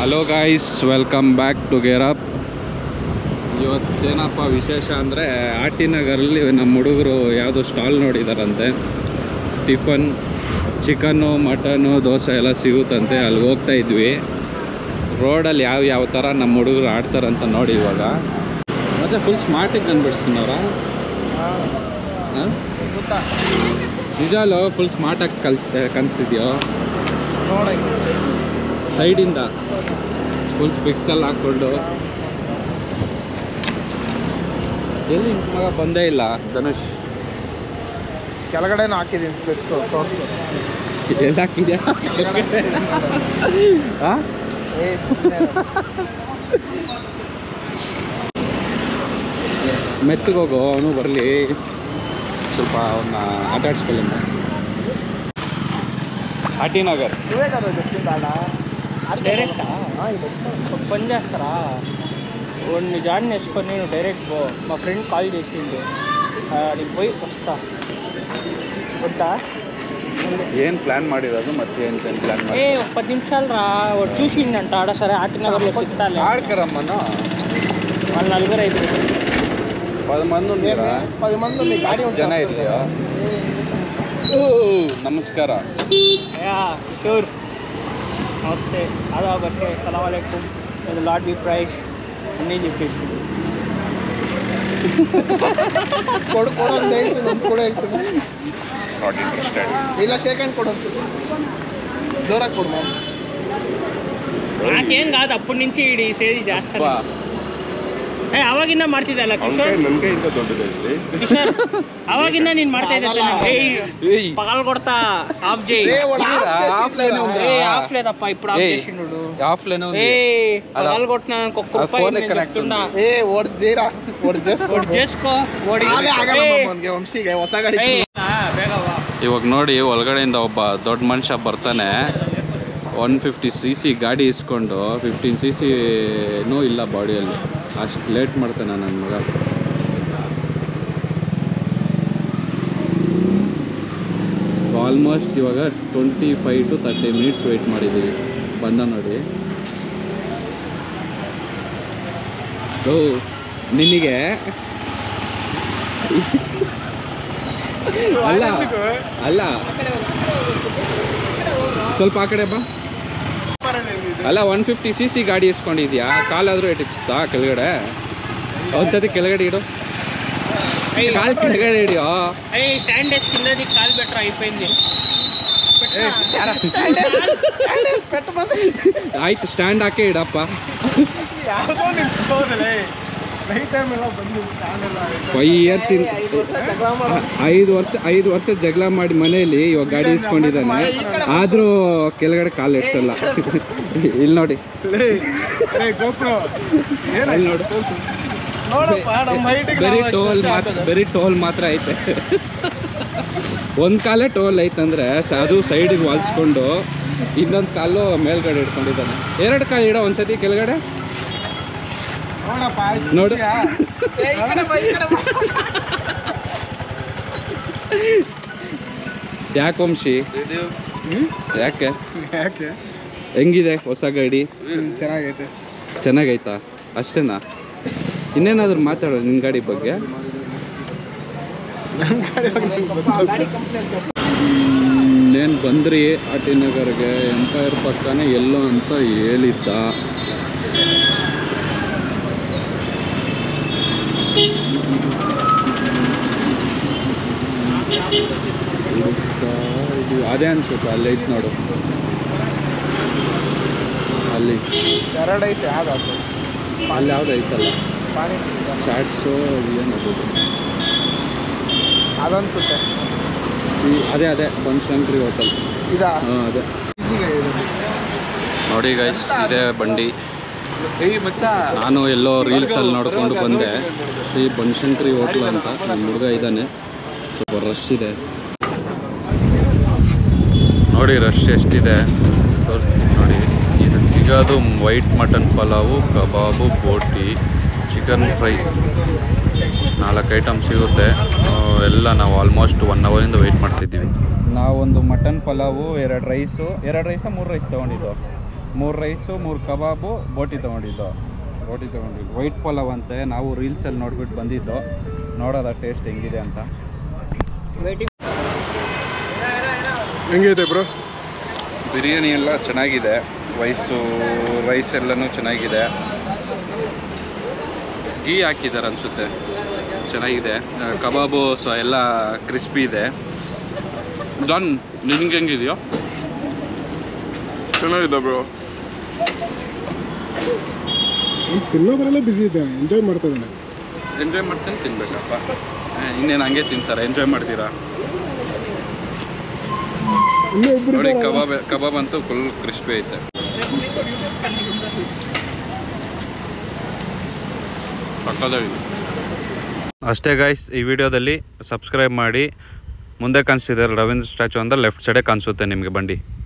Hello guys welcome back to gear up ಇವತ್ತೇನಪ್ಪ ವಿಶೇಷ ಅಂದರೆ ಆರ್ ಟಿ ನಗರಲ್ಲಿ ನಮ್ಮ ಹುಡುಗರು ಯಾವುದೋ ಸ್ಟಾಲ್ ನೋಡಿದಾರಂತೆ ಟಿಫನ್ ಚಿಕನ್ನು ಮಟನು ದೋಸೆ ಎಲ್ಲ ಸಿಗುತ್ತಂತೆ ಅಲ್ಲಿ ಹೋಗ್ತಾ ಇದ್ವಿ ರೋಡಲ್ಲಿ ಯಾವ ಯಾವ ಥರ ನಮ್ಮ ಹುಡುಗರು ಆಡ್ತಾರಂತ ನೋಡಿ ಇವಾಗ ಮತ್ತೆ ಫುಲ್ ಸ್ಮಾರ್ಟಿಗೆ ಕಂಡುಬಿಡ್ಸ್ತೀನವ್ರ ನಿಜ ಅಲ್ಲೋ ಫುಲ್ ಸ್ಮಾರ್ಟಾಗಿ ಕಲ್ಸ್ ಕನ್ಸ್ತಿದ್ಯೋ ಸೈಡಿಂದ ಫುಲ್ ಸ್ಪಿಕ್ಸಲ್ಲಿ ಹಾಕ್ಕೊಂಡು ಎಲ್ಲಿ ನಿನ್ ಮಗ ಬಂದೇ ಇಲ್ಲ ಧನುಷ್ ಕೆಳಗಡೆನೂ ಹಾಕಿದ್ದೀನಿ ಸ್ಪೆಕ್ಸು ತೋರಿಸು ಎಲ್ಲಿ ಹಾಕಿದ್ಯಾ ಆ? ಏ ಸುಮ್ನೆ ಇರು. ಮೆತ್ತಗೆ ಹೋಗು ಅವನು ಬರಲಿ ಸ್ವಲ್ಪ ಅವನ್ನ ಆಟ ಆಡಿಸ್ಕೊಳ್ಳೋಣ ಆಟಿ ನಗರ್ వివేకానంద చెప్పిందా డైరెక్టా ఒక పని చేస్తారా వాడిని జాయిన్ చేసుకొని నేను డైరెక్ట్ పో మా ఫ్రెండ్ కాల్ చేసిండు నీకు పోయి వస్తా వద్దా ಏನು ಪ್ಲ್ಯಾನ್ ಮಾಡಿರೋದು ಮತ್ತೆ ಏನು ಪ್ಲ್ಯಾನ್ ఏ ఒక పది నిమిషాలు రా వాడు చూసిండంట ఆడ సరే ఆటినగర్లో సిగ్తాలే ఆడకరమ్మను వాళ్ళ నలుగురు ఐదు పది మంది ఉన్నారా పది మంది ఉంది గాడి ಜನ ಇದೆಯಾ ನಮಸ್ಕಾರ యా కిషోర్ నమస్తే ఆదా బర్సే సలాం అలైకుం నేను లార్డ్ బి ప్రైస్ అన్నీ చెప్పేసి ಕೊಡು ಕೊಡು ಅಂತ ಹೇಳ್ತೀನಿ ಒಂದು ಕೂಡ ಹೇಳ್ತೀನಿ ನಾಟ್ ಇಂಟ್ರೆಸ್ಟೆಡ್ ಇಲ್ಲ ಸೆಕೆಂಡ್ ಕೊಡು ಅಂತ ಜೋರಾಗಿ ಕೊಡು ಮ್ಯಾಮ್ నాకేం కాదు అప్పటి నుంచి ఈడి సేది చేస్తాను ಏ ಅವಾಗಿಂದ ಮಾಡ್ತಿದ್ದಲ್ಲ ಕಿಶೋರ್ ನನ್ಗೆಯಿಂದ ದೊಡ್ಡದೈತಿ ಕಿಶೋರ್ ಅವಾಗಿಂದ ನೀನ್ ಮಾಡ್ತಾ ಇದ್ದೆ ತಾನೆ? ಏಯ್ ಏಯ್ పగలు కొడతా ఆఫ్ చేయి ఏ వాడు ఆఫ్ చేసి ఆఫ్ ఇట్లా లోనే రా. ఏ ఆఫ్ లేదప్ప ఇప్పుడు ఆఫ్ ఏయ్. చేసిండు ఆఫ్లైన్ ఉంది ఏ అలా- పగలు కొట్టినా ఒక్క ఆ రూపాయి ఫోన్ నేను కనెక్ట్ చెప్తున్నా. ఏ ఓడి చేయరా ఓడి చేసుకో ఒకటి చేసుకో ఓడి ಅದೇ ಆಗಲ್ಲ ಏಯ್. ಅವನಿಗೆ ವಂಶಿಗೆ ಹೊಸ ಗಾಡಿ ಏಯ್, ಆ, ಬೇಗ ಬಾ. ಇವಾಗ ನೋಡಿ ಒಳಗಡೆಯಿಂದ ಒಬ್ಬ ದೊಡ್ಡ ಮನುಷ್ಯ ಬರ್ತಾನೆ ಒನ್ ಫಿಫ್ಟಿ ಸಿ ಸಿ ಗಾಡಿ ಇಸ್ಕೊಂಡು ಫಿಫ್ಟೀನ್ ಸಿ ಸಿನೂ ಇಲ್ಲ ಬಾಡಿಯಲ್ಲಿ ಅಷ್ಟು ಲೇಟ್ ಮಾಡ್ತಾನೆ ನನ್ನ ಮಗ ಆಲ್ಮೋಸ್ಟ್ ಇವಾಗ twenty five to thirty minutes wait ಮಾಡಿದ್ದೀವಿ ಬಂದ ನೋಡಿ ಓ ನಿನಗೆ ಅಲ್ಲ ಅಲ್ಲ ಸ್ವಲ್ಪ ಆ ಕಡೆ ಬಾ ಅಲ್ಲ ಒನ್ ಫಿಫ್ಟಿ ಸಿ ಸಿ ಗಾಡಿ ಇಸ್ಕೊಂಡಿದ್ಯಾ ಕಾಲಾದರೂ ಇಟ್ಟಿಸ್ತಾ ಕೆಳಗಡೆ ಒಂದ್ಸತಿ ಕೆಳಗಡೆ ಇಡು ಕಾಲ್ ಕೆಳಗಡೆ ಹಿಡಿಯೋ ఏయ్ స్టాండ్ వేసి కిందది కాలు బెటర్ అయిపోయింది ಆಯ್ತು ಸ್ಟ್ಯಾಂಡ್ ಹಾಕೇ ಇಡಪ್ಪ ಫೈವ್ ಇಯರ್ಸ್ ಇನ್ ಐದು ವರ್ಷ ಐದು ವರ್ಷ ಜಗಳ ಮಾಡಿ ಮನೆಯಲ್ಲಿ ಇವಾಗ ಗಾಡಿ ಇಸ್ಕೊಂಡಿದ್ದಾನೆ ಆದರೂ ಕೆಳಗಡೆ ಕಾಲು ಇಡ್ಸಲ್ಲ ಇಲ್ಲಿ ನೋಡಿ ಅಲ್ಲಿ ನೋಡು ಬರೀ ಟೋಲ್ ಮಾತ್ರ ಬರೀ ಟೋಲ್ ಮಾತ್ರ ಐತೆ ಒಂದು ಕಾಲೇ ಟೋಲ್ ಐತಂದ್ರೆ ಸ- ಅದು ಸೈಡಿಗೆ ವಾಲ್ಸ್ಕೊಂಡು ಇನ್ನೊಂದು ಕಾಲು ಮೇಲ್ಗಡೆ ಇಟ್ಕೊಂಡಿದ್ದಾನೆ ಎರಡು ಕಾಲು ಇಡೋ ಒಂದ್ಸತಿ ಕೆಳಗಡೆ ನೋಡು ಯಾಕೆ ವಂಶಿ ಯಾಕೆ ಯಾಕೆ ಹೆಂಗಿದೆ ಹೊಸ ಗಾಡಿ ಚೆನ್ನಾಗೈತೆ ಚೆನ್ನಾಗೈತಾ ಅಷ್ಟೇನಾ ಇನ್ನೇನಾದ್ರೂ ಮಾತಾಡೋ ನಿನ್ನ ಗಾಡಿ ಬಗ್ಗೆ ಇನ್ನೇನು ಬಂದ್ರಿ ಆರ್ ಟಿ ನಗರ್ಗೆ ಎಂಪೈರ್ ಪಕ್ಕನೇ ಎಲ್ಲೋ ಅಂತ ಹೇಳಿದ್ದ ಹುಡುಕ್ತಾ ಇದೀವಿ. ಅದೇ ಅನ್ಸುತ್ತೆ ಅಲ್ಲೇ ಐತೆ ನೋಡು ಅಲ್ಲಿ ಎರಡು ಐತೆ ಯಾವ್ದು ಅಲ್ಲಿ ಯಾವ್ದು ಐತಲ್ಲ ಪಾನಿ ಚಾಟ್ಸು ಏನು ಅದು ಅದನ್ಸುತ್ತೆ ಈ- ಅದೇ ಅದೇ ಬನಶಂಕರಿ ಹೋಟೆಲ್ ಇದಾ ಹಾಂ ಅದೇ ಈಸಿಗೆ ಇರೋದು ನೋಡಿ ಗೈಸ್ ಇದೇ ಬಂಡಿ ನಾನು ಎಲ್ಲೋ ರೀಲ್ಸಲ್ಲಿ ನೋಡ್ಕೊಂಡು ಬಂದೆ ಈ ಬನಶಂಕರಿ ಹೋಟ್ಲ್ ಅಂತ ನಮ್ಮ ಹುಡುಗ ಇದ್ದಾನೆ ಸ್ವಲ್ಪ ರಶ್ ಇದೆ ನೋಡಿ ರಶ್ ಎಷ್ಟಿದೆ ತೋರಿಸ್ತೀನಿ ನೋಡಿ ಇದು ಸಿಗೋದು ವೈಟ್ ಮಟನ್ ಪಲಾವು ಕಬಾಬು ಬೋಟಿ ಚಿಕನ್ ಫ್ರೈ ನಾಲ್ಕು ಐಟಮ್ ಸಿಗುತ್ತೆ ಆ, ಎಲ್ಲ ನಾವು ಆಲ್ಮೋಸ್ಟ್ ಒನ್ ಅವರಿಂದ ವೆಯ್ಟ್ ಮಾಡ್ತಿದ್ದೀವಿ ನಾವೊಂದು ಮಟನ್ ಪಲಾವು ಎರಡು ರೈಸು ಎರಡು ರೈಸ ಮೂರು ರೈಸ್ ತೊಗೊಂಡಿದ್ದು ಮೂರು ರೈಸು ಮೂರು ಕಬಾಬು ಬೋಟಿ ತೊಗೊಂಡಿದ್ದು ಬೋಟಿ ತೊಗೊಂಡಿದ್ದು ವೈಟ್ ಪಲಾವ್ ಅಂತೆ ನಾವು ರೀಲ್ಸಲ್ಲಿ ನೋಡ್ಬಿಟ್ಟು ಬಂದಿದ್ದು ನೋಡೋದ ಟೇಸ್ಟ್ ಹೆಂಗಿದೆ ಅಂತ ವೇಟಿಂಗ್ ಹೆಂಗೈತೆ ಬ್ರೋ ಬಿರಿಯಾನಿ ಎಲ್ಲ ಚೆನ್ನಾಗಿದೆ ರೈಸು ರೈಸ್ ಎಲ್ಲನೂ ಚೆನ್ನಾಗಿದೆ ಗೀ ಹಾಕಿದ್ದಾರೆ ಅನಿಸುತ್ತೆ ಚೆನ್ನಾಗಿದೆ ಆ, ಕಬಾಬು ಸೊ ಎಲ್ಲ ಕ್ರಿಸ್ಪಿ ಇದೆ ಡನ್ ನಿನ್ಗೆ ಹೆಂಗಿದೆಯೋ ಚೆನ್ನಾಗಿದೆ ಬ್ರೋ ತಿನ್ನೋದ್ರಲ್ಲೇ ಬಿಸಿ ಇದ್ದಾನೆ ಎಂಜಾಯ್ ಮಾಡ್ತಾ ಇದ್ದಾನೆ ಎಂಜಾಯ್ ಮಾಡ್ತಾನೆ ತಿನ್ಬೇಕಪ್ಪ ಆ, ಇನ್ನೇನು ಹಂಗೆ ತಿಂತಾರೆ ಎಂಜಾಯ್ ಮಾಡ್ತೀರಾ ಇನ್ನೂ ಒಬ್ರು ನೋಡಿ ಇದ್ದಾರಲ್ಲ? ಕಬಾಬ್ ಕಬಾಬ್ ಅಂತೂ ಫುಲ್ ಕ್ರಿಸ್ಪಿ ಐತೆ ಪಕ್ಕದಲ್ಲಿ ಅಷ್ಟೇ ಗೈಸ್ ಈ ವಿಡಿಯೋದಲ್ಲಿ ಸಬ್ಸ್ಕ್ರೈಬ್ ಮಾಡಿ ಮುಂದೆ ಕಾಣಿಸ್ತಿದೆ ರವೀಂದ್ರ ಸ್ಟ್ಯಾಚು ಅಂದ್ರೆ ಲೆಫ್ಟ್ ಸೈಡೇ ಕಾಣಿಸುತ್ತೆ ನಿಮಗೆ ಬಂಡಿ